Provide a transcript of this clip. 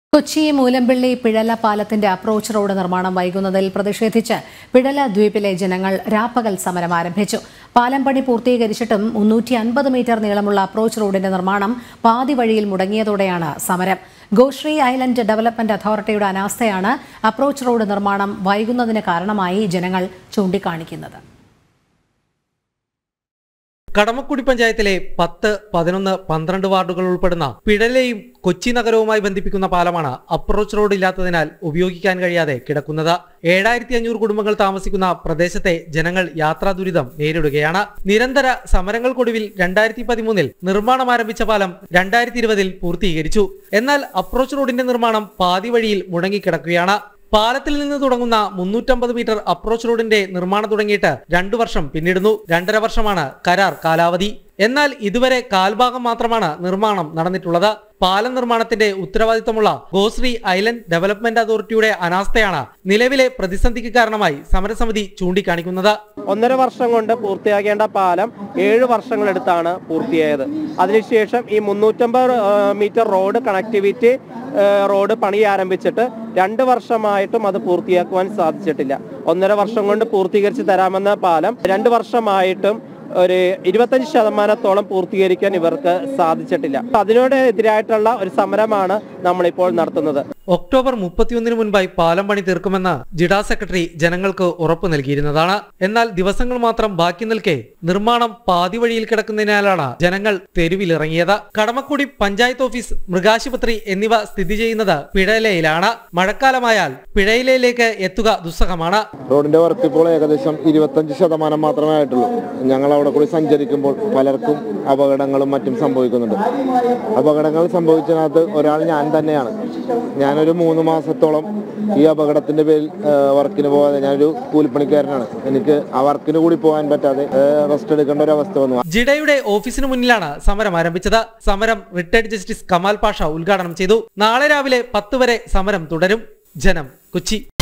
കൊച്ചി മൂലമ്പിള്ളി പിഴല പാലത്തിന്റെ approach road നിർമ്മാണം വൈകുന്നതിൽ പ്രതിഷേധിച്ച് പിഴല ദ്വീപിലെ ജനങ്ങൾ രാപ്പകൽ സമരം ആരംഭിച്ചു പാലം പണി പൂർത്തീകരിച്ചിട്ടും മുന്നൂറ്റി അൻപത് മീറ്റർ നീളമുള്ള അപ്രോച്ച് റോഡിന്റെ നിർമ്മാണം പാതി വഴിയിൽ മുടങ്ങിയതോടെയാണ് സമരം ഗോശ്രീ ഐലൻഡ് ഡെവലപ്മെന്റ് അതോറിറ്റിയുടെ അനാസ്ഥയാണ് അപ്രോച്ച് റോഡ് നിർമ്മാണം വൈകുന്നതിന് കാരണമായി ജനങ്ങൾ ചൂണ്ടിക്കാണിക്കുന്നത് കടമക്കുടി പഞ്ചായത്തിലെ പത്ത് പതിനൊന്ന് പന്ത്രണ്ട് വാർഡുകൾ ഉൾപ്പെടുന്ന പിഴലയും കൊച്ചി നഗരവുമായി ബന്ധിപ്പിക്കുന്ന പാലമാണ് അപ്രോച്ച് റോഡ് ഇല്ലാത്തതിനാൽ ഉപയോഗിക്കാൻ കഴിയാതെ കിടക്കുന്നത് ഏഴായിരത്തി അഞ്ഞൂറ് കുടുംബങ്ങൾ താമസിക്കുന്ന പ്രദേശത്തെ ജനങ്ങൾ യാത്രാ ദുരിതം നേരിടുകയാണ് നിരന്തര സമരങ്ങൾക്കൊടുവിൽ രണ്ടായിരത്തി പതിമൂന്നിൽ നിർമ്മാണം ആരംഭിച്ച പാലം രണ്ടായിരത്തി ഇരുപതിൽ പൂർത്തീകരിച്ചു എന്നാൽ അപ്രോച്ച് റോഡിന്റെ നിർമ്മാണം പാതി വഴിയിൽ മുടങ്ങിക്കിടക്കുകയാണ് പാലത്തിൽ നിന്ന് തുടങ്ങുന്ന മുന്നൂറ്റമ്പത് മീറ്റർ അപ്രോച്ച് റോഡിന്റെ നിർമ്മാണം തുടങ്ങിയിട്ട് രണ്ടു വർഷം പിന്നിടുന്നു രണ്ടര വർഷമാണ് കരാർ കാലാവധി എന്നാൽ ഇതുവരെ കാൽഭാഗം മാത്രമാണ് നിർമ്മാണം നടന്നിട്ടുള്ളത് പാലം നിർമ്മാണത്തിന്റെ ഉത്തരവാദിത്തമുള്ള ഗോശ്രീ ഐലൻഡ് ഡെവലപ്മെന്റ് അതോറിറ്റിയുടെ അനാസ്ഥയാണ് നിലവിലെ പ്രതിസന്ധിക്ക് കാരണമായി സമരസമിതി ചൂണ്ടിക്കാണിക്കുന്നത് ഒന്നര വർഷം കൊണ്ട് പൂർത്തിയാക്കേണ്ട പാലം ഏഴ് വർഷങ്ങളെടുത്താണ് പൂർത്തിയായത് അതിനുശേഷം ഈ മുന്നൂറ്റമ്പത് മീറ്റർ റോഡ് കണക്ടിവിറ്റി റോഡ് പണി ആരംഭിച്ചിട്ട് രണ്ട് വർഷമായിട്ടും അത് പൂർത്തിയാക്കുവാൻ സാധിച്ചിട്ടില്ല ഒന്നര വർഷം കൊണ്ട് പൂർത്തീകരിച്ച് തരാമെന്ന പാലം രണ്ട് വർഷമായിട്ടും ഒരു ഇരുപത്തഞ്ച് ശതമാനത്തോളം പൂർത്തീകരിക്കാൻ ഇവർക്ക് സാധിച്ചിട്ടില്ല അതിനോട് എതിരായിട്ടുള്ള ഒരു സമരമാണ് നമ്മളിപ്പോൾ നടത്തുന്നത് ഒക്ടോബർ മുപ്പത്തിയൊന്നിന് മുൻപായി പാലം പണി തീർക്കുമെന്ന് ജിഡ സെക്രട്ടറി ജനങ്ങൾക്ക് ഉറപ്പു നൽകിയിരുന്നതാണ് എന്നാൽ ദിവസങ്ങൾ മാത്രം ബാക്കി നിൽക്കെ നിർമ്മാണം പാതി വഴിയിൽ കിടക്കുന്നതിനാലാണ് ജനങ്ങൾ തെരുവിലിറങ്ങിയത് കടമക്കുടി പഞ്ചായത്ത് ഓഫീസ് മൃഗാശുപത്രി എന്നിവ സ്ഥിതി ചെയ്യുന്നത് പിഴയിലയിലാണ് മഴക്കാലമായാൽ പിഴയിലയിലേക്ക് എത്തുക ദുസ്സഹമാണ് റോഡിന്റെ വർക്ക് ഇപ്പോൾ ഏകദേശം ഇരുപത്തഞ്ച് ശതമാനം മാത്രമേ ആയിട്ടുള്ളൂ ഞങ്ങൾ അവിടെ കൂടി സഞ്ചരിക്കുമ്പോൾ പലർക്കും അപകടങ്ങളും മറ്റും സംഭവിക്കുന്നുണ്ട് അപകടങ്ങൾ സംഭവിച്ചതിനകത്ത് ഒരാൾ ഞാൻ തന്നെയാണ് ഞാനൊരു മൂന്ന് മാസത്തോളം ഈ അപകടത്തിന്റെ പേരിൽ ആ, വർക്കിന് പോകാതെ ഞാനൊരു കൂലിപ്പണിക്കാരനാണ് എനിക്ക് ആ വർക്കിന് കൂടി പോകാൻ പറ്റാതെ റെസ്റ്റ് എടുക്കേണ്ട ഒരു അവസ്ഥ വന്നു ജിഡയുടെ ഓഫീസിന് മുന്നിലാണ് സമരം ആരംഭിച്ചത് സമരം റിട്ടയർഡ് ജസ്റ്റിസ് കമാൽ പാഷ ഉദ്ഘാടനം ചെയ്തു നാളെ രാവിലെ പത്ത് വരെ സമരം തുടരും ജനം കൊച്ചി